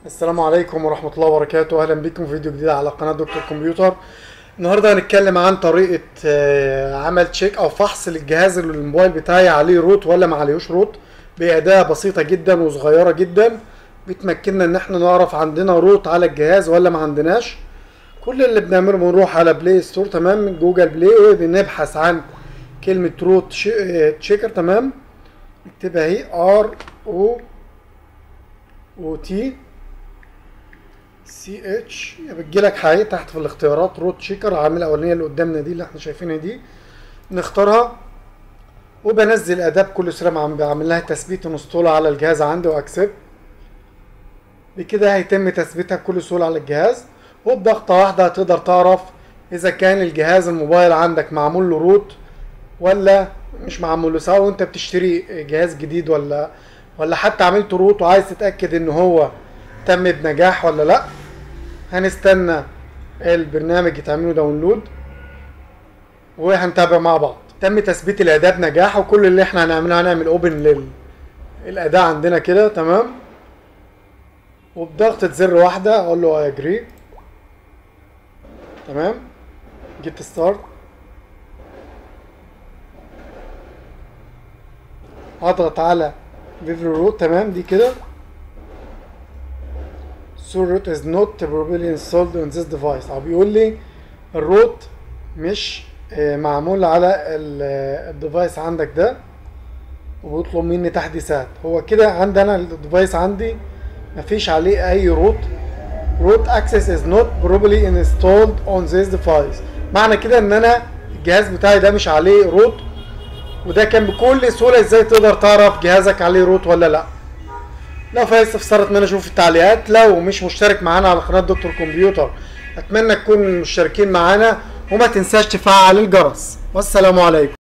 السلام عليكم ورحمة الله وبركاته أهلا بكم في فيديو جديد على قناة دكتور كمبيوتر النهاردة هنتكلم عن طريقة آه، عمل تشيك أو فحص للجهاز اللي الموبايل بتاعي عليه روت ولا ما عليهوش روت بأداة بسيطة جدا وصغيرة جدا بتمكننا إن احنا نعرف عندنا روت على الجهاز ولا ما عندناش كل اللي بنعمله بنروح على بلاي ستور تمام من جوجل بلاي وبنبحث عن كلمة روت تشيكر تمام نكتبها اهي ار او او تي سي اتش بتجيلك حقيقة تحت في الاختيارات روت تشيكر العاملة الأولانية اللي قدامنا دي اللي احنا شايفينها دي نختارها وبنزل أداة بكل سهولة عم بعمل لها تثبيت انستول على الجهاز عندي وأكسبت بكده هيتم تثبيتها بكل سهولة على الجهاز وبضغطة واحدة هتقدر تعرف إذا كان الجهاز الموبايل عندك معمول له روت ولا مش معمول له سواء وانت بتشتري جهاز جديد ولا ولا حتى عملت روت وعايز تتأكد ان هو تم بنجاح ولا لا هنستنى البرنامج يتعمل له داونلود وهنتابع مع بعض تم تثبيت الاداة بنجاح وكل اللي احنا هنعمله هنعمل اوبن لل الاداة عندنا كده تمام وبضغطة زر واحدة اقول له اي اجري تمام جيت ستارت اضغط على فيفري روت تمام دي كده so root is not properly installed on this device او بيقول لي الروت مش آه، معمول على ال- الديفايس عندك ده وبيطلب مني تحديثات هو كده عندي انا الديفايس عندي مفيش عليه اي روت root access is not properly installed on this device معنى كده ان انا الجهاز بتاعي ده مش عليه روت وده كان بكل سهوله ازاي تقدر تعرف جهازك عليه روت ولا لا لو في استفسار اتمنى اشوف في التعليقات لو مش مشترك معانا على قناه دكتور كمبيوتر اتمنى تكونوا مشتركين معانا وما تنساش تفعل الجرس والسلام عليكم